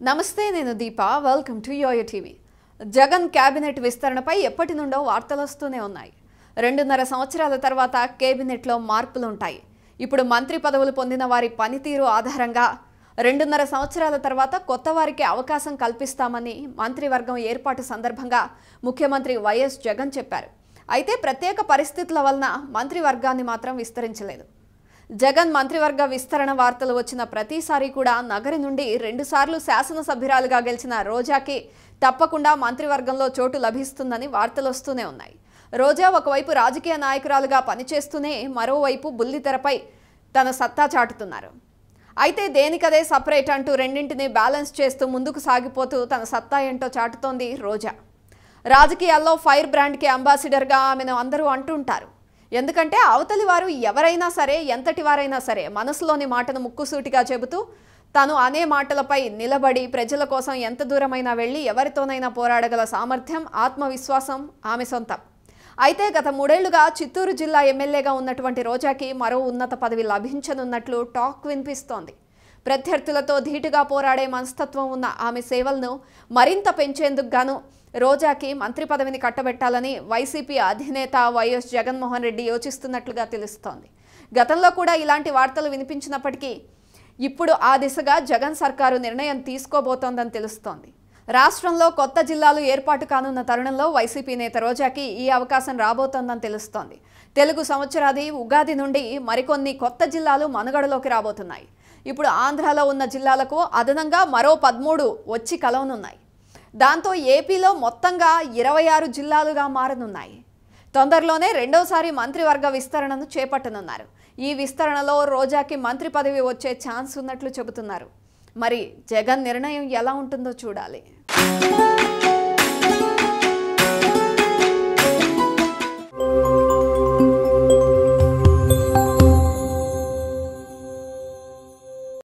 నమస్తే నేను Deepa welcome to YoYo TV Jagan cabinet విస్తరణపై ఎప్పటి నుండో వార్తలు వస్తూనే ఉన్నాయి రెండున్నర సంవత్సరాల తర్వాత కేబినెట్లో మార్పులు ఉంటాయి ఇప్పుడు మంత్రి పదవులు పొందిన వారి పనితీరు ఆధారంగా రెండున్నర సంవత్సరాల తర్వాత కొత్త వారికి అవకాశం కల్పిస్తామని మంత్రివర్గం ఏర్పాటు సందర్భంగా ముఖ్యమంత్రి వైఎస్ జగన్ చెప్పారు అయితే ప్రత్యేక పరిస్థితుల వలన మంత్రివర్గాన్ని మాత్రం విస్తరించలేదు జగన్ మంత్రివర్గ విస్తరణ వార్తలు వచ్చిన ప్రతిసారి కూడా నగరి నుండి రెండుసార్లు శాసనసభ్యురాలుగా గెలిచిన రోజాకి తప్పకుండా మంత్రివర్గంలో చోటు లభిస్తుందని వార్తలు వస్తూనే ఉన్నాయి రోజా ఒకవైపు రాజకీయ నాయకురాలుగా పనిచేస్తూనే మరోవైపు బుల్లితెరపై తన సత్తా చాటుతున్నారు అయితే దేనికదే సపరేట్ అంటూ రెండింటిని బ్యాలెన్స్ చేస్తూ ముందుకు సాగిపోతూ తన సత్తా ఏంటో చాటుతోంది రోజా రాజకీయాల్లో ఫైర్ బ్రాండ్కి అంబాసిడర్గా ఆమెను అందరూ అంటుంటారు ఎందుకంటే అవతలి వారు ఎవరైనా సరే ఎంతటి వారైనా సరే మనసులోని మాటను ముక్కుసూటిగా చెబుతూ తను అనే మాటలపై నిలబడి ప్రజల కోసం ఎంత దూరమైనా వెళ్ళి ఎవరితోనైనా పోరాడగల సామర్థ్యం ఆత్మవిశ్వాసం ఆమె సొంతం అయితే గత మూడేళ్లుగా చిత్తూరు జిల్లా ఎమ్మెల్యేగా ఉన్నటువంటి రోజాకి మరో ఉన్నత పదవి లభించనున్నట్లు టాక్ వినిపిస్తోంది ప్రత్యర్థులతో ధీటుగా పోరాడే మనస్తత్వం ఉన్న ఆమె సేవలను మరింత పెంచేందుకు గాను రోజాకి మంత్రి పదవిని కట్టబెట్టాలని వైసీపీ అధినేత వైఎస్ జగన్మోహన్ రెడ్డి యోచిస్తున్నట్లుగా తెలుస్తోంది గతంలో కూడా ఇలాంటి వార్తలు వినిపించినప్పటికీ ఇప్పుడు ఆ దిశగా జగన్ సర్కారు నిర్ణయం తీసుకోబోతోందని తెలుస్తోంది రాష్ట్రంలో కొత్త జిల్లాలు ఏర్పాటు కానున్న తరుణంలో వైసీపీ నేత రోజాకి ఈ అవకాశం రాబోతోందని తెలుస్తోంది తెలుగు సంవత్సరాది ఉగాది నుండి మరికొన్ని కొత్త జిల్లాలు మనుగడలోకి రాబోతున్నాయి ఇప్పుడు ఆంధ్రాలో ఉన్న జిల్లాలకు అదనంగా మరో పదమూడు వచ్చి కలవనున్నాయి దాంతో ఏపీలో మొత్తంగా ఇరవై ఆరు జిల్లాలుగా మారనున్నాయి తొందరలోనే రెండోసారి మంత్రివర్గ విస్తరణను చేపట్టనున్నారు ఈ విస్తరణలో రోజాకి మంత్రి పదవి వచ్చే ఛాన్స్ ఉన్నట్లు చెబుతున్నారు మరి జగన్ నిర్ణయం ఎలా ఉంటుందో చూడాలి